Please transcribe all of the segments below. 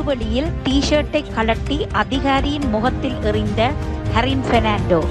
பொதுவெளியில் டி ஷர்ட்டை கழட்டி அதிகாரியின் முகத்தில் எறிந்த ஹரின் பெர்னாண்டோ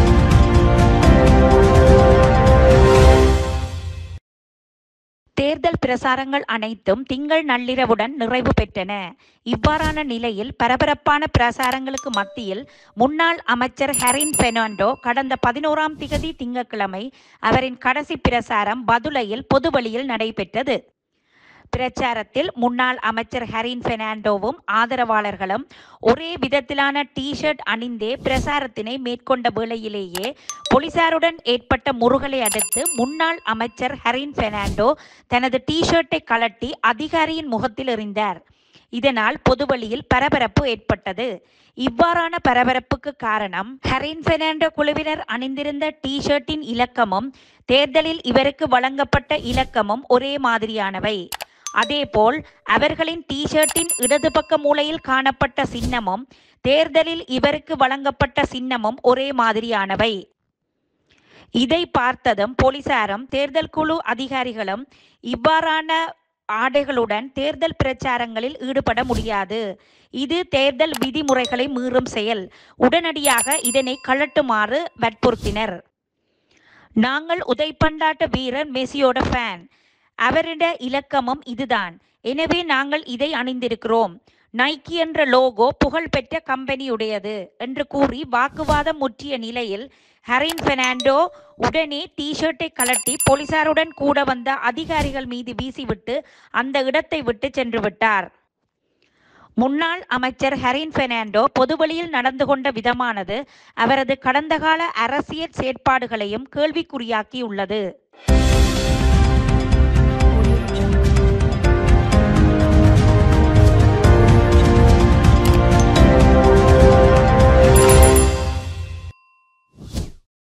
தேர்தல் பிரசாரங்கள் அனைத்தும் திங்கள் நள்ளிரவுடன் நிறைவு பெற்றன இவ்வாறான நிலையில் பரபரப்பான பிரசாரங்களுக்கு மத்தியில் முன்னாள் அமைச்சர் ஹெரின் பெர்னாண்டோ கடந்த பதினோராம் திகதி திங்கட்கிழமை அவரின் கடைசி பிரசாரம் பதுளையில் பொதுவழியில் நடைபெற்றது பிரச்சாரத்தில் முன்னாள் அமைச்சர் ஹரின் பெர்னாண்டோவும் ஆதரவாளர்களும் ஒரே விதத்திலான டி ஷர்ட் அணிந்தே பிரசாரத்தினை மேற்கொண்ட வேளையிலேயே போலீசாருடன் ஏற்பட்ட முருகலை அடுத்து முன்னாள் அமைச்சர் ஹரின் பெர்னாண்டோ தனது டி ஷர்ட்டை கழட்டி அதிகாரியின் முகத்தில் எறிந்தார் இதனால் பொதுவழியில் பரபரப்பு ஏற்பட்டது இவ்வாறான பரபரப்புக்கு காரணம் ஹரின் பெர்னாண்டோ குழுவினர் அணிந்திருந்த டி ஷர்ட்டின் இலக்கமும் தேர்தலில் இவருக்கு வழங்கப்பட்ட இலக்கமும் ஒரே மாதிரியானவை அதேபோல் அவர்களின் டி ஷர்ட்டின் இடது பக்க மூலையில் காணப்பட்ட சின்னமும் தேர்தலில் இவருக்கு வழங்கப்பட்ட சின்னமும் ஒரே மாதிரியானவை இதை பார்த்ததும் போலீசாரும் தேர்தல் குழு அதிகாரிகளும் இவ்வாறான ஆடைகளுடன் தேர்தல் பிரச்சாரங்களில் ஈடுபட முடியாது இது தேர்தல் விதிமுறைகளை மீறும் செயல் உடனடியாக இதனை கழட்டுமாறு வற்புறுத்தினர் நாங்கள் உதைப்பந்தாட்ட வீரர் மெஸ்ஸியோட ஃபேன் அவரிட இலக்கமும் இதுதான் எனவே நாங்கள் இதை அணிந்திருக்கிறோம் நைக்கி என்ற லோகோ புகழ்பெற்ற கம்பெனியுடையது என்று கூறி வாக்குவாதம் முற்றிய நிலையில் ஹரின் பெர்னாண்டோ உடனே டி ஷர்ட்டை கலட்டி போலீசாருடன் கூட வந்த அதிகாரிகள் மீது வீசிவிட்டு அந்த இடத்தை விட்டு சென்று விட்டார் முன்னாள் அமைச்சர் ஹரின் பெர்னாண்டோ பொதுவழியில் நடந்து கொண்ட விதமானது அவரது கடந்த கால அரசியல் செயற்பாடுகளையும் கேள்விக்குறியாக்கியுள்ளது